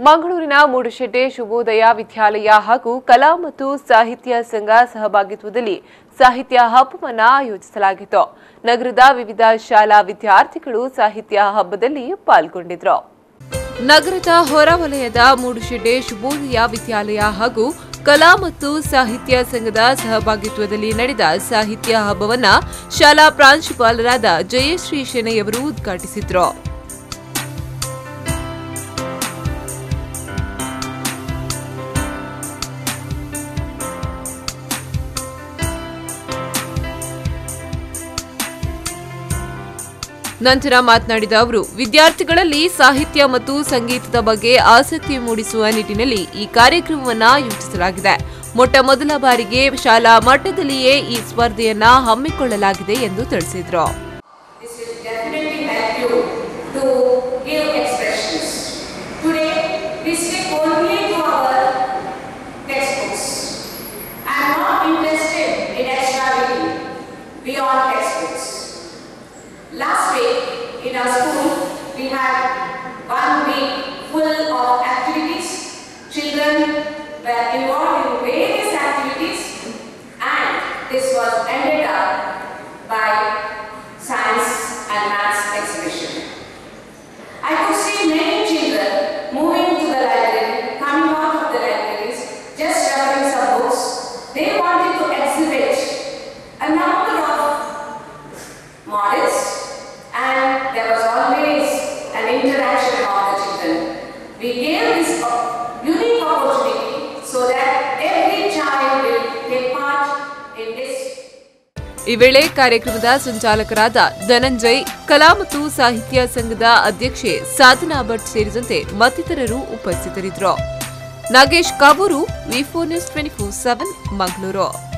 ಮಂಗಳೂರಿನ ಮೂಡುಶೆಡ್ಡೆ ಶುಭೋದಯ ವಿದ್ಯಾಲಯ ಹಾಗೂ ಕಲಾ ಮತ್ತು ಸಾಹಿತ್ಯ ಸಂಘ ಸಹಭಾಗಿತ್ವದಲ್ಲಿ ಸಾಹಿತ್ಯ ಹಬ್ಬವನ್ನು ಆಯೋಜಿಸಲಾಗಿತ್ತು ನಗರದ ವಿವಿಧ ಶಾಲಾ ವಿದ್ಯಾರ್ಥಿಗಳು ಸಾಹಿತ್ಯ ಹಬ್ಬದಲ್ಲಿ ಪಾಲ್ಗೊಂಡಿದ್ರು ನಗರದ ಹೊರವಲಯದ ಮೂಡುಶೆಡ್ಡೆ ಶುಭೋದಯ ವಿದ್ಯಾಲಯ ಹಾಗೂ ಕಲಾ ಮತ್ತು ಸಾಹಿತ್ಯ ಸಂಘದ ಸಹಭಾಗಿತ್ವದಲ್ಲಿ ನಡೆದ ಸಾಹಿತ್ಯ ಹಬ್ಬವನ್ನ ಶಾಲಾ ಪ್ರಾಂಶುಪಾಲರಾದ ಜಯಶ್ರೀ ಶೆಣೆಯವರು ಉದ್ಘಾಟಿಸಿದ್ರು ನಂತರ ಮಾತನಾಡಿದ ಅವರು ವಿದ್ಯಾರ್ಥಿಗಳಲ್ಲಿ ಸಾಹಿತ್ಯ ಮತ್ತು ಸಂಗೀತದ ಬಗ್ಗೆ ಆಸಕ್ತಿ ಮೂಡಿಸುವ ನಿಟ್ಟಿನಲ್ಲಿ ಈ ಕಾರ್ಯಕ್ರಮವನ್ನು ಆಯೋಜಿಸಲಾಗಿದೆ ಮೊಟ್ಟ ಮೊದಲ ಬಾರಿಗೆ ಶಾಲಾ ಮಟ್ಟದಲ್ಲಿಯೇ ಈ ಸ್ಪರ್ಧೆಯನ್ನ ಹಮ್ಮಿಕೊಳ್ಳಲಾಗಿದೆ ಎಂದು ತಿಳಿಸಿದರು This will definitely help you to give expressions. Today, we stick only to our textbooks. I am not interested in extra reading beyond textbooks. Last week in our school, we had one week full of activities. Children were involved in various activities and this was ended up by science and maths exhibition. I could see many children moving to the library, coming out of the libraries, just referring some books. They wanted to exhibit a number of models and there was always an interaction among the children. We gave this op- unique opportunity so that every child will take part in this ಈ ವೇಳೆ ಕಾರ್ಯಕ್ರಮದ ಸಂಚಾಲಕರಾದ ಧನಂಜಯ್ ಕಲಾ ಮತ್ತು ಸಾಹಿತ್ಯ ಸಂಘದ ಅಧ್ಯಕ್ಷೆ ಸಾಧನಾ ಭಟ್ ಸೇರಿದಂತೆ ಮತ್ತಿತರರು ಉಪಸ್ಥಿತರಿದ್ದರು Nagesh Kaburu V four news twenty four seven Mangaluru